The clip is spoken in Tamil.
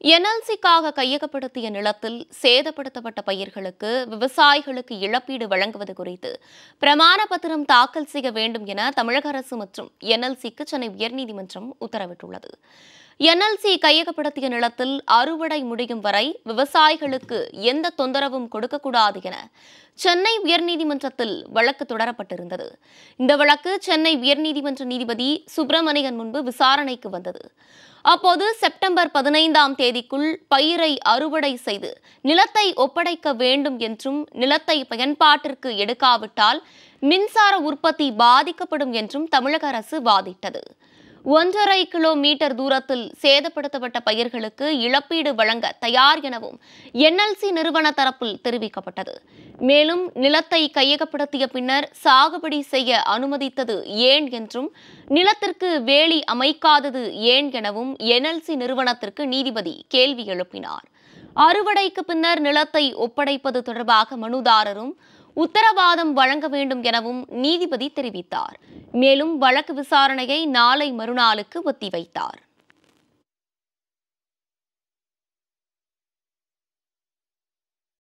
என்எல்சிக்காக கையகப்படுத்திய நிலத்தில் சேதப்படுத்தப்பட்ட பயிர்களுக்கு விவசாயிகளுக்கு இழப்பீடு வழங்குவது குறித்து பிரமாண பத்திரம் தாக்கல் செய்ய வேண்டும் என தமிழக அரசு மற்றும் என்எல்சிக்கு சென்னை உயர்நீதிமன்றம் உத்தரவிட்டுள்ளது என்எல்சி கையகப்படுத்திய நிலத்தில் அறுவடை முடியும் வரை விவசாயிகளுக்கு எந்த தொந்தரவும் கொடுக்கக்கூடாது என சென்னை உயர்நீதிமன்றத்தில் வழக்கு தொடரப்பட்டிருந்தது இந்த வழக்கு சென்னை உயர்நீதிமன்ற நீதிபதி சுப்பிரமணியன் முன்பு விசாரணைக்கு வந்தது அப்போது செப்டம்பர் பதினைந்தாம் தேதிக்குள் பயிரை அறுவடை செய்து நிலத்தை ஒப்படைக்க வேண்டும் என்றும் நிலத்தை பயன்பாட்டிற்கு எடுக்காவிட்டால் மின்சார உற்பத்தி பாதிக்கப்படும் என்றும் தமிழக அரசு வாதிட்டது ஒன்றரை கிலோமீட்டர் தூரத்தில் சேதப்படுத்தப்பட்ட பயிர்களுக்கு இழப்பீடு வழங்க தயார் எனவும் என்எல்சி நிறுவன தரப்பில் தெரிவிக்கப்பட்டது மேலும் நிலத்தை கையகப்படுத்திய பின்னர் சாகுபடி செய்ய அனுமதித்தது ஏன் என்றும் நிலத்திற்கு வேலி அமைக்காதது ஏன் எனவும் என்எல்சி நிறுவனத்திற்கு நீதிபதி கேள்வி எழுப்பினார் அறுவடைக்கு பின்னர் நிலத்தை ஒப்படைப்பது தொடர்பாக மனுதாரரும் உத்தரவாதம் வழங்க வேண்டும் எனவும் நீதிபதி தெரிவித்தார் மேலும் வழக்கு விசாரணையை நாளை மறுநாளுக்கு ஒத்திவைத்தார்